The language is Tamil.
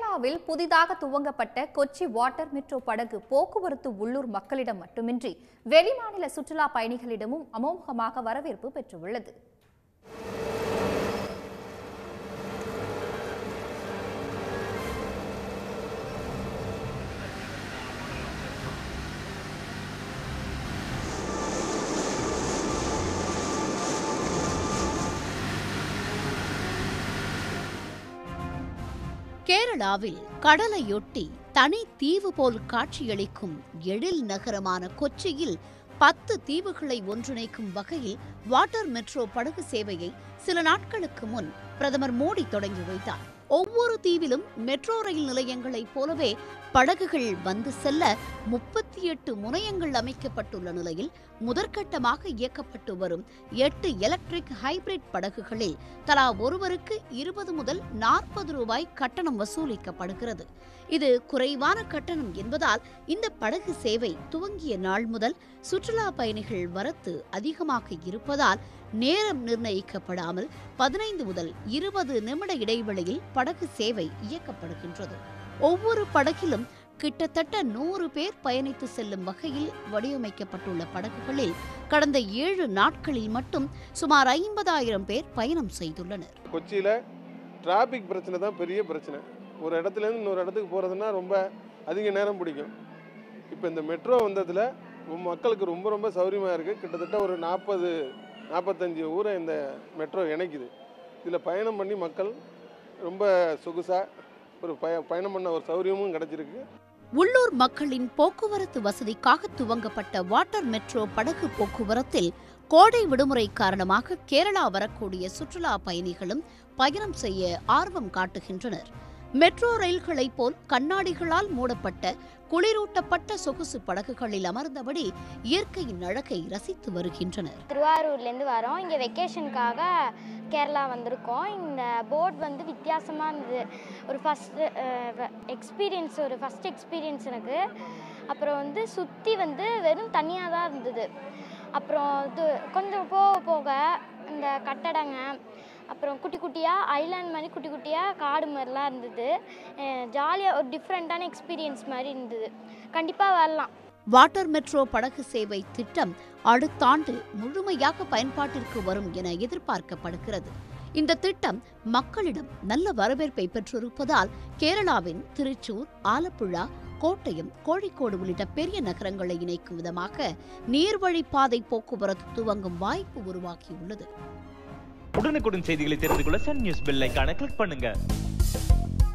கேரளாவில் புதிதாக துவங்கப்பட்ட கொச்சி வாட்டர் மெட்ரோ படகு போக்குவரத்து உள்ளூர் மக்களிடம் மட்டுமின்றி வெளிமாநில சுற்றுலா பயணிகளிடமும் அமோகமாக வரவேற்பு பெற்றுள்ளது கேரளாவில் கடலையொட்டி தனி தீவு போல் காட்சியளிக்கும் எழில் நகரமான கொச்சியில் பத்து தீவுகளை ஒன்றிணைக்கும் வகையில் வாட்டர் மெட்ரோ படகு சேவையை சில நாட்களுக்கு முன் பிரதமர் மோடி தொடங்கி வைத்தார் ஒவ்வொரு தீவிலும் மெட்ரோ ரயில் நிலையங்களைப் போலவே படகுகள் வந்து செல்ல முப்பத்தி எட்டு முனையங்கள் அமைக்கப்பட்டுள்ள நிலையில் முதற்கட்டமாக இயக்கப்பட்டு வரும் எட்டு எலக்ட்ரிக் ஹைபிரிட் படகுகளில் தலா ஒருவருக்கு இருபது முதல் நாற்பது ரூபாய் கட்டணம் வசூலிக்கப்படுகிறது இது குறைவான கட்டணம் என்பதால் இந்த படகு சேவை துவங்கிய நாள் முதல் சுற்றுலா பயணிகள் வரத்து அதிகமாக இருப்பதால் நேரம் நிர்ணயிக்கப்படாமல் பதினைந்து முதல் இருபது நிமிட இடைவெளியில் படகு சேவை இயக்கப்படுகின்றது ஒவ்வொரு படகிலும் கிட்டத்தட்ட நூறு பேர் பயணித்து செல்லும் வகையில் வடிவமைக்கப்பட்டுள்ள படகுகளில் கடந்த ஏழு நாட்களில் மட்டும் சுமார் ஐம்பதாயிரம் பேர் பயணம் செய்துள்ளனர் கொச்சியில் டிராஃபிக் பிரச்சனை தான் பெரிய பிரச்சனை ஒரு இடத்துலேருந்து இன்னொரு இடத்துக்கு போகிறதுனா ரொம்ப அதிக நேரம் பிடிக்கும் இப்போ இந்த மெட்ரோ வந்ததில் மக்களுக்கு ரொம்ப ரொம்ப சௌகரியமாக இருக்குது கிட்டத்தட்ட ஒரு நாற்பது நாற்பத்தஞ்சு ஊரை இந்த மெட்ரோ இணைக்குது இதில் பயணம் பண்ணி மக்கள் ரொம்ப சொகுசாக ஒரு பய பயணம் பண்ண ஒரு சௌகரியமும் கிடச்சிருக்கு உள்ளூர் மக்களின் போக்குவரத்து வசதிக்காக துவங்கப்பட்ட வாட்டர் மெட்ரோ படகு போக்குவரத்தில் கோடை விடுமுறை காரணமாக கேரளா வரக்கூடிய சுற்றுலா பயணிகளும் பயணம் செய்ய ஆர்வம் காட்டுகின்றனர் மெட்ரோ ரயில்களைப் போல் கண்ணாடிகளால் மூடப்பட்ட குளிரூட்டப்பட்ட சொகுசு படகுகளில் அமர்ந்தபடி இயற்கையின் அழகை ரசித்து வருகின்றனர் திருவாரூர்லேருந்து வரோம் இங்கே வெக்கேஷனுக்காக கேரளா வந்திருக்கோம் இந்த போட் வந்து வித்தியாசமாக இருந்தது ஒரு ஃபஸ்ட்டு எக்ஸ்பீரியன்ஸ் ஒரு ஃபஸ்ட் எக்ஸ்பீரியன்ஸ் எனக்கு அப்புறம் வந்து சுற்றி வந்து வெறும் தனியாக தான் இருந்தது அப்புறம் இது கொஞ்சம் போக போக இந்த கட்டடங்க அப்புறம் குட்டி குட்டியாக ஐலாண்ட் மாதிரி குட்டி குட்டியாக காடு மாதிரிலாம் இருந்தது ஜாலியாக ஒரு டிஃப்ரெண்ட்டான எக்ஸ்பீரியன்ஸ் மாதிரி இருந்தது கண்டிப்பாக வரலாம் வாட்டர் மெட்ரோ படகு சேவை திட்டம் அடுத்த ஆண்டு முழுமையாக பயன்பாட்டிற்கு வரும் என எதிர்பார்க்கப்படுகிறது இந்த திட்டம் மக்களிடம் நல்ல வரவேற்பை பெற்றிருப்பதால் கேரளாவின் திருச்சூர் ஆலப்புழா கோட்டயம் கோழிக்கோடு உள்ளிட்ட பெரிய நகரங்களை இணைக்கும் விதமாக நீர்வழிப்பாதை போக்குவரத்து துவங்கும் வாய்ப்பு உருவாகியுள்ளது உடனுக்குடன் செய்திகளை தெரிந்து கொள்ள சன் நியூஸ் பெல் ஐகானை கிளிக் பண்ணுங்க